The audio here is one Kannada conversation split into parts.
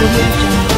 audio jungle.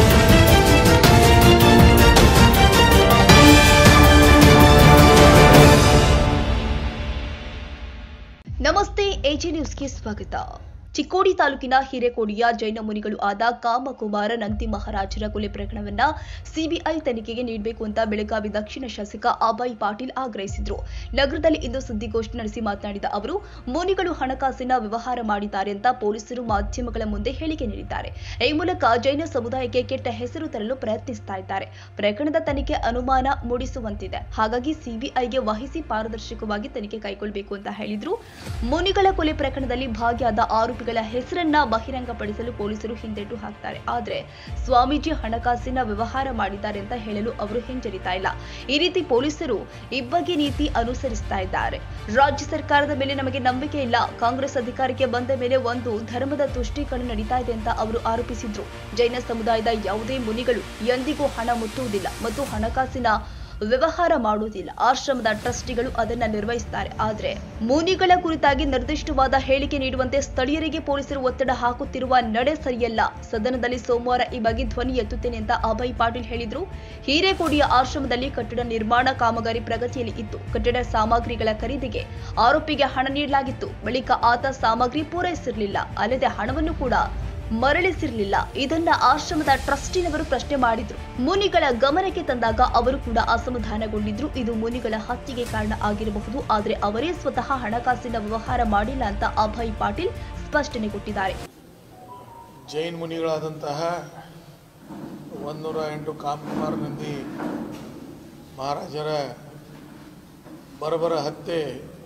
ನಮಸ್ತೆ ಎಜಿ ನ್ಯೂಸ್ಗೆ ಸ್ವಾಗತ ಚಿಕ್ಕೋಡಿ ತಾಲೂಕಿನ ಹಿರೇಕೋಡಿಯ ಜೈನ ಮುನಿಗಳು ಆದ ಕಾಮಕುಮಾರ ನಂದಿ ಮಹಾರಾಜರ ಕೊಲೆ ಪ್ರಕರಣವನ್ನ ಸಿಬಿಐ ತನಿಖೆಗೆ ನೀಡಬೇಕು ಅಂತ ಬೆಳಗಾವಿ ದಕ್ಷಿಣ ಶಾಸಕ ಅಭಯ್ ಪಾಟೀಲ್ ಆಗ್ರಹಿಸಿದ್ರು ನಗರದಲ್ಲಿ ಇಂದು ಸುದ್ದಿಗೋಷ್ಠಿ ನಡೆಸಿ ಮಾತನಾಡಿದ ಅವರು ಮುನಿಗಳು ಹಣಕಾಸಿನ ವ್ಯವಹಾರ ಮಾಡಿದ್ದಾರೆ ಅಂತ ಪೊಲೀಸರು ಮಾಧ್ಯಮಗಳ ಮುಂದೆ ಹೇಳಿಕೆ ನೀಡಿದ್ದಾರೆ ಈ ಮೂಲಕ ಜೈನ ಸಮುದಾಯಕ್ಕೆ ಕೆಟ್ಟ ಹೆಸರು ತರಲು ಪ್ರಯತ್ನಿಸ್ತಾ ಇದ್ದಾರೆ ಪ್ರಕರಣದ ತನಿಖೆ ಅನುಮಾನ ಮೂಡಿಸುವಂತಿದೆ ಹಾಗಾಗಿ ಸಿಬಿಐಗೆ ವಹಿಸಿ ಪಾರದರ್ಶಕವಾಗಿ ತನಿಖೆ ಕೈಗೊಳ್ಳಬೇಕು ಅಂತ ಹೇಳಿದ್ರು ಮುನಿಗಳ ಕೊಲೆ ಪ್ರಕರಣದಲ್ಲಿ ಭಾಗಿಯಾದ ಆರೋಪಿಗಳ ಹೆಸರನ್ನ ಬಹಿರಂಗಪಡಿಸಲು ಪೊಲೀಸರು ಹಿಂದೇಟು ಹಾಕ್ತಾರೆ ಆದ್ರೆ ಸ್ವಾಮೀಜಿ ಹಣಕಾಸಿನ ವ್ಯವಹಾರ ಮಾಡಿದ್ದಾರೆ ಅಂತ ಹೇಳಲು ಅವರು ಹಿಂಜರಿತಾ ಇಲ್ಲ ಈ ರೀತಿ ಪೊಲೀಸರು ಇಬ್ಬಗೆ ನೀತಿ ಅನುಸರಿಸ್ತಾ ಇದ್ದಾರೆ ರಾಜ್ಯ ಸರ್ಕಾರದ ಮೇಲೆ ನಮಗೆ ನಂಬಿಕೆ ಇಲ್ಲ ಕಾಂಗ್ರೆಸ್ ಅಧಿಕಾರಕ್ಕೆ ಬಂದ ಮೇಲೆ ಒಂದು ಧರ್ಮದ ತುಷ್ಟೀಕರಣ ನಡೀತಾ ಇದೆ ಅಂತ ಅವರು ಆರೋಪಿಸಿದ್ರು ಜೈನ ಸಮುದಾಯದ ಯಾವುದೇ ಮುನಿಗಳು ಎಂದಿಗೂ ಹಣ ಮುಟ್ಟುವುದಿಲ್ಲ ಮತ್ತು ಹಣಕಾಸಿನ ವ್ಯವಹಾರ ಮಾಡುವುದಿಲ್ಲ ಆಶ್ರಮದ ಟ್ರಸ್ಟಿಗಳು ಅದನ್ನ ನಿರ್ವಹಿಸುತ್ತಾರೆ ಆದ್ರೆ ಮುನಿಗಳ ಕುರಿತಾಗಿ ನಿರ್ದಿಷ್ಟವಾದ ಹೇಳಿಕೆ ನೀಡುವಂತೆ ಸ್ಥಳೀಯರಿಗೆ ಪೊಲೀಸರು ಒತ್ತಡ ಹಾಕುತ್ತಿರುವ ನಡೆ ಸರಿಯಲ್ಲ ಸದನದಲ್ಲಿ ಸೋಮವಾರ ಈ ಬಗ್ಗೆ ಧ್ವನಿ ಎತ್ತುತ್ತೇನೆ ಅಂತ ಅಭಯ್ ಪಾಟೀಲ್ ಹೇಳಿದ್ರು ಹಿರೇಕೋಡಿಯ ಆಶ್ರಮದಲ್ಲಿ ಕಟ್ಟಡ ನಿರ್ಮಾಣ ಕಾಮಗಾರಿ ಪ್ರಗತಿಯಲ್ಲಿ ಇತ್ತು ಕಟ್ಟಡ ಸಾಮಗ್ರಿಗಳ ಖರೀದಿಗೆ ಆರೋಪಿಗೆ ಹಣ ನೀಡಲಾಗಿತ್ತು ಬಳಿಕ ಆತ ಸಾಮಗ್ರಿ ಪೂರೈಸಿರಲಿಲ್ಲ ಅಲ್ಲದೆ ಹಣವನ್ನು ಕೂಡ ಮರಳಿಸಿರಲಿಲ್ಲ ಇದನ್ನ ಆಶ್ರಮದ ಟ್ರಸ್ಟಿನವರು ಪ್ರಶ್ನೆ ಮಾಡಿದ್ರು ಮುನಿಗಳ ಗಮನಕ್ಕೆ ತಂದಾಗ ಅವರು ಕೂಡ ಅಸಮಾಧಾನಗೊಂಡಿದ್ರು ಇದು ಮುನಿಗಳ ಹತ್ಯೆಗೆ ಕಾರಣ ಆಗಿರಬಹುದು ಆದರೆ ಅವರೇ ಸ್ವತಃ ಹಣಕಾಸಿನ ವ್ಯವಹಾರ ಮಾಡಿಲ್ಲ ಅಂತ ಅಭಯ್ ಪಾಟೀಲ್ ಸ್ಪಷ್ಟನೆ ಕೊಟ್ಟಿದ್ದಾರೆ ಜೈನ್ ಮುನಿಗಳಾದಂತಹ ಒಂದೂರ ಎಂಟು ಕಾಮಕುಮಾರ್ ನಂದಿ ಮಹಾರಾಜರ ಬರಬರ ಹತ್ಯೆ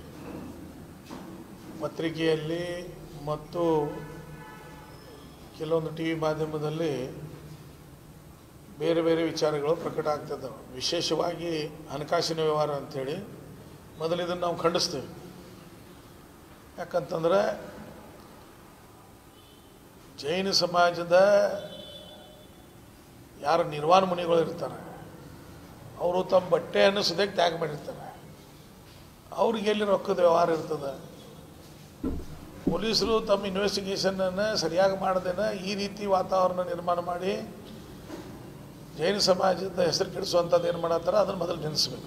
ಪತ್ರಿಕೆಯಲ್ಲಿ ಮತ್ತು ಕೆಲವೊಂದು ಟಿ ವಿ ಮಾಧ್ಯಮದಲ್ಲಿ ಬೇರೆ ಬೇರೆ ವಿಚಾರಗಳು ಪ್ರಕಟ ಆಗ್ತಿದ್ದಾವೆ ವಿಶೇಷವಾಗಿ ಹಣಕಾಸಿನ ವ್ಯವಹಾರ ಅಂಥೇಳಿ ಮೊದಲು ಇದನ್ನು ನಾವು ಖಂಡಿಸ್ತೇವೆ ಯಾಕಂತಂದ್ರೆ ಜೈನ ಸಮಾಜದ ಯಾರು ನಿರ್ವಾಣ ಮುನಿಗಳು ಇರ್ತಾರೆ ಅವರು ತಮ್ಮ ಬಟ್ಟೆಯನ್ನು ಸದ್ಯಕ್ಕೆ ತ್ಯಾಗ ಮಾಡಿರ್ತಾರೆ ಅವ್ರಿಗೆ ಎಲ್ಲಿ ರೊಕ್ಕದ ವ್ಯವಹಾರ ಇರ್ತದೆ ಪೊಲೀಸರು ತಮ್ಮ ಇನ್ವೆಸ್ಟಿಗೇಷನನ್ನು ಸರಿಯಾಗಿ ಮಾಡದೇನೆ ಈ ರೀತಿ ವಾತಾವರಣ ನಿರ್ಮಾಣ ಮಾಡಿ ಜೈನ ಸಮಾಜದ ಹೆಸರು ಕೆಡಿಸುವಂಥದ್ದು ಏನು ಮಾಡತ್ತಾರ ಅದನ್ನು ಮೊದಲು ನಿಲ್ಲಿಸ್ಬೇಕು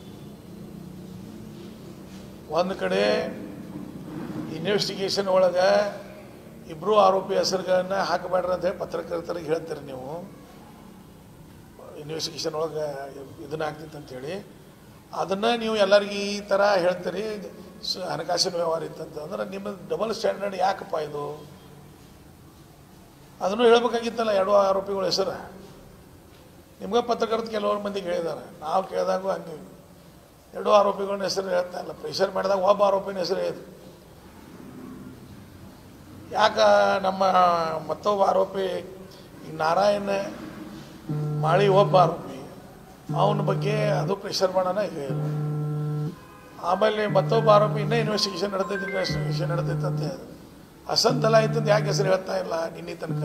ಒಂದು ಕಡೆ ಇನ್ವೆಸ್ಟಿಗೇಷನ್ ಒಳಗೆ ಇಬ್ಬರು ಆರೋಪಿ ಹೆಸರುಗಳನ್ನ ಹಾಕಬೇಡ್ರಿ ಅಂತ ಹೇಳಿ ಪತ್ರಕರ್ತರಿಗೆ ಹೇಳ್ತೀರಿ ನೀವು ಇನ್ವೆಸ್ಟಿಗೇಷನ್ ಒಳಗೆ ಇದನ್ನ ಆಗ್ತಿತ್ತು ಅಂತೇಳಿ ಅದನ್ನು ನೀವು ಎಲ್ಲರಿಗೂ ಈ ಥರ ಹೇಳ್ತೀರಿ ಸ ಹಣಕಾಸಿನ ವ್ಯವಹಾರ ಇತ್ತಂತ ಅಂದ್ರೆ ನಿಮ್ಮ ಡಬಲ್ ಸ್ಟ್ಯಾಂಡರ್ಡ್ ಯಾಕಪ್ಪ ಇದು ಅದನ್ನು ಹೇಳ್ಬೇಕಾಗಿತ್ತಲ್ಲ ಎರಡು ಆರೋಪಿಗಳ ಹೆಸರು ನಿಮ್ಗೆ ಪತ್ರಕರ್ತ ಕೆಲವರು ಮಂದಿಗೆ ಹೇಳಿದ್ದಾರೆ ನಾವು ಕೇಳಿದಾಗೂ ಹಂಗೆ ಎರಡು ಆರೋಪಿಗಳನ್ನ ಹೆಸರು ಹೇಳ್ತಾ ಇಲ್ಲ ಪ್ರೆಷರ್ ಮಾಡಿದಾಗ ಒಬ್ಬ ಆರೋಪಿನ ಹೆಸರು ಹೇಳಿದ್ರು ಯಾಕ ನಮ್ಮ ಮತ್ತೊಬ್ಬ ಆರೋಪಿ ಈ ನಾರಾಯಣ ಮಾಳಿ ಒಬ್ಬ ಆರೋಪಿ ಅವನ ಬಗ್ಗೆ ಅದು ಪ್ರೆಷರ್ ಮಾಡೋಣ ಹೇಳಿ ಆಮೇಲೆ ಮತ್ತೊಬ್ಬ ಆರೋಪಿ ಇನ್ನೂ ಇನ್ವೆಸ್ಟಿಗೇಷನ್ ನಡೆದೈತೆ ಇನ್ವೆಸ್ಟಿಗೇಷನ್ ನಡೆದೈತೆ ಅಂತ ಹೇಳಿದ್ರು ಅಸಂತಲ ಆಯ್ತಂತ ಯಾಕೆ ಹೆಸರು ಹೇಳ್ತಾ ಇಲ್ಲ ನಿನ್ನೆ ತನಕ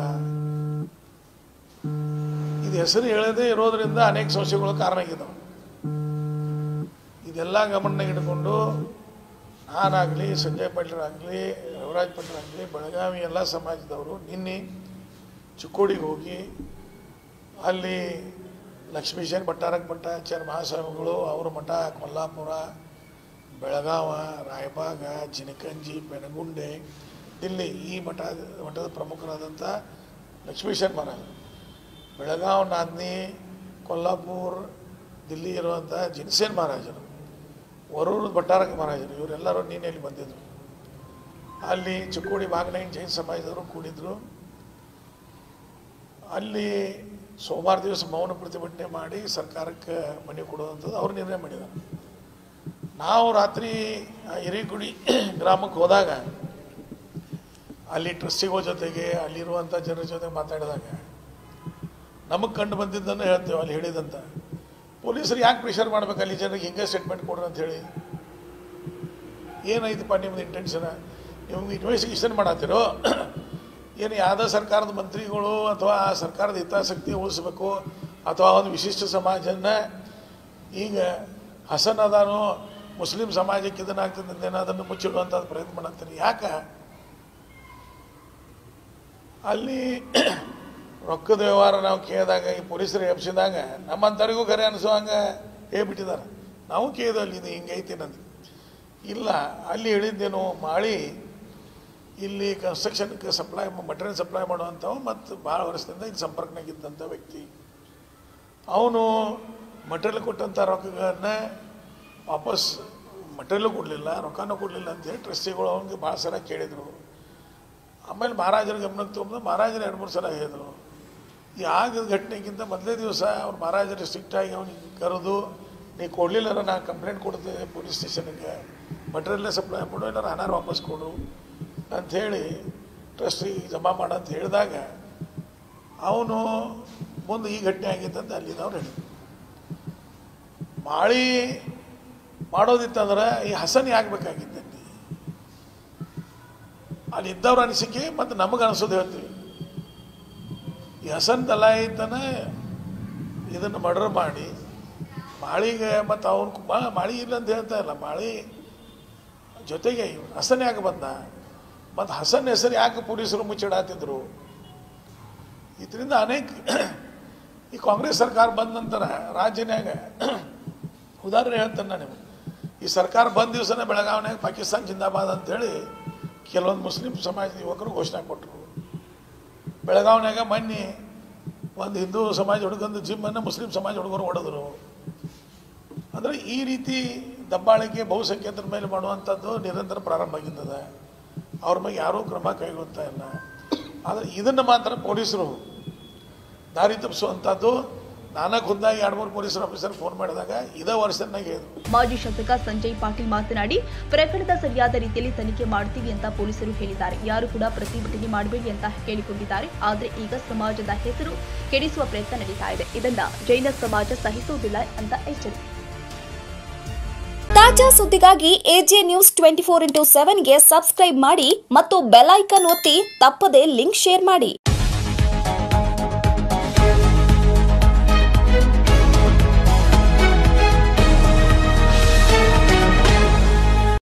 ಇದು ಹೆಸರು ಹೇಳದೇ ಇರೋದ್ರಿಂದ ಅನೇಕ ಸಮಸ್ಯೆಗಳು ಕಾರಣ ಆಗಿದ್ದಾವೆ ಇದೆಲ್ಲ ಗಮನ ಇಟ್ಕೊಂಡು ನಾನಾಗಲಿ ಸಂಜಯ್ ಪಾಟೀಲರಾಗಲಿ ರವಿರಾಜ್ ಪಾಟೀಲರಾಗಲಿ ಬೆಳಗಾವಿ ಎಲ್ಲ ಸಮಾಜದವರು ನಿನ್ನೆ ಚಿಕ್ಕೋಡಿಗೆ ಹೋಗಿ ಅಲ್ಲಿ ಲಕ್ಷ್ಮೀಶನ್ ಭಟ್ಟಾರಕ ಭಟ್ಟಾಚಾರ್ಯ ಮಹಾಸ್ವಾಮಿಗಳು ಅವ್ರ ಮಠ ಕೊಲ್ಲಾಪುರ ಬೆಳಗಾವ ರಾಯಬಾಗ ಚಿನಕಂಜಿ ಬೆನಗುಂಡೆ ದಿಲ್ಲಿ ಈ ಮಠ ಮಠದ ಪ್ರಮುಖರಾದಂಥ ಲಕ್ಷ್ಮೀಶನ್ ಮಹಾರಾಜ ಬೆಳಗಾವ್ ನಾದ್ನಿ ಕೊಲ್ಲಾಪುರ್ ದಿಲ್ಲಿ ಇರುವಂಥ ಜಿನ್ಸೇನ್ ಮಹಾರಾಜರು ವರೂರು ಭಟ್ಟಾರಕ ಮಹಾರಾಜರು ಇವರೆಲ್ಲರೂ ನೀನಲ್ಲಿ ಬಂದಿದ್ದರು ಅಲ್ಲಿ ಚಿಕ್ಕೋಡಿ ಬಾಗ್ನೈನ್ ಜೈನ್ ಸಮಾಜದವರು ಕೂಡಿದ್ರು ಅಲ್ಲಿ ಸೋಮವಾರ ದಿವಸ ಮೌನ ಪ್ರತಿಭಟನೆ ಮಾಡಿ ಸರ್ಕಾರಕ್ಕೆ ಮನೆ ಕೊಡುವಂಥದ್ದು ಅವ್ರು ನಿರ್ಣಯ ಮಾಡಿದ್ದಾರೆ ನಾವು ರಾತ್ರಿ ಆ ಹಿರೇಗುಡಿ ಗ್ರಾಮಕ್ಕೆ ಹೋದಾಗ ಅಲ್ಲಿ ಟ್ರಸ್ಟಿಗಳ ಜೊತೆಗೆ ಅಲ್ಲಿರುವಂಥ ಜನರ ಜೊತೆ ಮಾತಾಡಿದಾಗ ನಮಗೆ ಕಂಡು ಬಂದಿದ್ದನ್ನು ಹೇಳ್ತೇವೆ ಅಲ್ಲಿ ಹೇಳಿದಂತ ಪೊಲೀಸರು ಯಾಕೆ ಪ್ರೆಷರ್ ಮಾಡ್ಬೇಕು ಅಲ್ಲಿ ಜನರಿಗೆ ಹಿಂಗೆ ಸ್ಟೇಟ್ಮೆಂಟ್ ಕೊಡ್ರಿ ಅಂತ ಹೇಳಿ ಏನೈತಪ್ಪ ನಿಮ್ದು ಇಂಟೆನ್ಷನ್ ನೀವು ಇನ್ವೆಸ್ಟಿಗೇಷನ್ ಮಾಡತ್ತೀರೋ ಏನು ಯಾವುದೋ ಸರ್ಕಾರದ ಮಂತ್ರಿಗಳು ಅಥವಾ ಆ ಸರ್ಕಾರದ ಹಿತಾಸಕ್ತಿ ಉಳಿಸ್ಬೇಕು ಅಥವಾ ಒಂದು ವಿಶಿಷ್ಟ ಸಮಾಜನ ಈಗ ಹಸನ್ ಅದಾನು ಮುಸ್ಲಿಂ ಸಮಾಜಕ್ಕೆ ಇದನ್ನಾಗ್ತದೆ ಅದನ್ನು ಮುಚ್ಚಿಡುವಂಥದ್ದು ಪ್ರಯತ್ನ ಮಾಡತ್ತೀನಿ ಯಾಕೆ ಅಲ್ಲಿ ರೊಕ್ಕದ ವ್ಯವಹಾರ ನಾವು ಕೇಳಿದಾಗ ಈ ಪೊಲೀಸರು ಎಬ್ಸಿದಾಗ ನಮ್ಮಂಥವ್ರಿಗೂ ಕರೆ ಅನಿಸುವಂಗೆ ಹೇಳ್ಬಿಟ್ಟಿದ್ದಾರೆ ನಾವು ಕೇಳಿದ್ವಿ ಅಲ್ಲಿ ಇದು ಹಿಂಗೈತಿ ನಂದು ಇಲ್ಲ ಅಲ್ಲಿ ಹೇಳಿದ್ದೇನು ಮಾಳಿ ಇಲ್ಲಿ ಕನ್ಸ್ಟ್ರಕ್ಷನ್ಗೆ ಸಪ್ಲೈ ಮಟೀರಿಯಲ್ ಸಪ್ಲೈ ಮಾಡುವಂಥವು ಮತ್ತು ಭಾಳ ವರ್ಷದಿಂದ ಇಲ್ಲಿ ಸಂಪರ್ಕನಾಗಿದ್ದಂಥ ವ್ಯಕ್ತಿ ಅವನು ಮಟೀರಿಯಲ್ ಕೊಟ್ಟಂಥ ರೊಕ್ಕಗಳನ್ನ ವಾಪಸ್ ಮಟೀರಿಯಲ್ ಕೊಡಲಿಲ್ಲ ರೊಕ್ಕನೂ ಕೊಡಲಿಲ್ಲ ಅಂತೇಳಿ ಟ್ರಸ್ಟಿಗಳು ಅವನಿಗೆ ಭಾಳ ಸಲ ಕೇಳಿದರು ಆಮೇಲೆ ಮಹಾರಾಜರ ಗಮನಕ್ಕೆ ತೊಗೊಂಡು ಮಹಾರಾಜರು ಎರಡು ಮೂರು ಸಲ ಹೇಳಿದರು ಈ ಆಗಿದ ಘಟನೆಗಿಂತ ಮೊದಲೇ ದಿವಸ ಅವ್ರು ಮಹಾರಾಜರು ಸ್ಟ್ರಿಕ್ಟಾಗಿ ಅವ್ನಿಗೆ ಕರೆದು ನೀ ಕೊಡಲಿಲ್ಲ ನಾನು ಕಂಪ್ಲೇಂಟ್ ಕೊಡ್ತೇನೆ ಪೊಲೀಸ್ ಸ್ಟೇಷನ್ಗೆ ಮಟೀರಿಯಲ್ ಸಪ್ಲೈ ಮಾಡು ಇಲ್ಲ ಹಣ ವಾಪಸ್ ಕೊಡು ಅಂಥೇಳಿ ಟ್ರಸ್ಟಿಗೆ ಜಮಾ ಮಾಡು ಅಂತ ಹೇಳಿದಾಗ ಅವನು ಮುಂದೆ ಈ ಘಟನೆ ಆಗಿತ್ತಂತ ಅಲ್ಲಿದ್ದವ್ರು ಹೇಳಿದ್ರು ಮಾಳಿ ಮಾಡೋದಿತ್ತಂದ್ರೆ ಈ ಹಸನ್ ಆಗ್ಬೇಕಾಗಿತ್ತು ಅಲ್ಲಿ ಅಲ್ಲಿ ಇದ್ದವ್ರ ಅನಿಸಿಕೆ ಮತ್ತು ನಮಗೆ ಅನಿಸೋದು ಹೇಳ್ತೀವಿ ಈ ಹಸನ್ ದಲಾಯಿತನ ಇದನ್ನು ಮರ್ಡರ್ ಮಾಡಿ ಮಾಳಿಗೆ ಮತ್ತು ಅವನು ಮಾಳಿ ಇಲ್ಲ ಅಂತ ಹೇಳ್ತಾ ಇಲ್ಲ ಮಾಳಿ ಜೊತೆಗೆ ಇವ್ನು ಹಸನ್ ಯಾಕೆ ಬಂದ ಮತ್ತು ಹಸನ್ ಹೆಸರು ಯಾಕೆ ಪೊಲೀಸರು ಮುಚ್ಚಿಡಾತಿದ್ರು ಇದರಿಂದ ಅನೇಕ ಈ ಕಾಂಗ್ರೆಸ್ ಸರ್ಕಾರ ಬಂದ ನಂತರ ರಾಜ್ಯನ್ಯಾಗ ಉದಾಹರಣೆ ಹೇಳ್ತೇನೆ ನಾನು ನಿಮ್ಗೆ ಈ ಸರ್ಕಾರ ಬಂದ ದಿವಸನೇ ಬೆಳಗಾವಿನಾಗ ಪಾಕಿಸ್ತಾನ ಜಿಂದಾಬಾದ್ ಅಂತೇಳಿ ಕೆಲವೊಂದು ಮುಸ್ಲಿಂ ಸಮಾಜದ ಯುವಕರು ಘೋಷಣೆ ಕೊಟ್ಟರು ಬೆಳಗಾವಿನಾಗ ಮೊನ್ನೆ ಒಂದು ಹಿಂದೂ ಸಮಾಜ ಹುಡುಗಂದು ಜಿಮ್ಮನ್ನು ಮುಸ್ಲಿಂ ಸಮಾಜ ಹುಡುಗರು ಹೊಡೆದ್ರು ಅಂದರೆ ಈ ರೀತಿ ದಬ್ಬಾಳಿಕೆ ಬಹುಸಂಖ್ಯಾತರ ಮೇಲೆ ಮಾಡುವಂಥದ್ದು ನಿರಂತರ ಪ್ರಾರಂಭ ಆಗಿದ್ದದ ಅವ್ರ ಮೇಲೆ ಯಾರೂ ಕ್ರಮ ಕೈಗೊಳ್ತಾ ಇಲ್ಲ ಆದರೆ ಇದನ್ನು ಮಾತ್ರ ಪೊಲೀಸರು ದಾರಿ ತಪ್ಪಿಸುವಂಥದ್ದು ನಾನಾ ಖುದ್ದಾಗಿ ಎರಡು ಮೂರು ಪೊಲೀಸ್ ಆಫೀಸರ್ ಫೋನ್ ಮಾಡಿದಾಗ ಇದೇ ವರ್ಷನಾಗ ಹೇಳಿದ್ರು ಮಾಜಿ ಶಾಸಕ ಸಂಜಯ್ ಪಾಟೀಲ್ ಮಾತನಾಡಿ ಪ್ರಕರಣದ ಸರಿಯಾದ ರೀತಿಯಲ್ಲಿ ತನಿಖೆ ಮಾಡ್ತೀವಿ ಅಂತ ಪೊಲೀಸರು ಹೇಳಿದ್ದಾರೆ ಯಾರು ಕೂಡ ಪ್ರತಿಭಟನೆ ಮಾಡಬೇಡಿ ಅಂತ ಕೇಳಿಕೊಂಡಿದ್ದಾರೆ ಆದರೆ ಈಗ ಸಮಾಜದ ಹೆಸರು ಕೆಡಿಸುವ ಪ್ರಯತ್ನ ನಡೀತಾ ಇದೆ ಇದನ್ನ ಜೈನ ಸಮಾಜ ಸಹಿಸುವುದಿಲ್ಲ ಅಂತ ಎಚ್ಚರಿಕೆ ತಾಜಾ ಸುದ್ದಿಗಾಗಿ AJ news twenty four into ಸೆವೆನ್ಗೆ ಸಬ್ಸ್ಕ್ರೈಬ್ ಮಾಡಿ ಮತ್ತು ಬೆಲ್ ಐಕನ್ ಒತ್ತಿ ತಪ್ಪದೇ ಲಿಂಕ್ ಶೇರ್ ಮಾಡಿ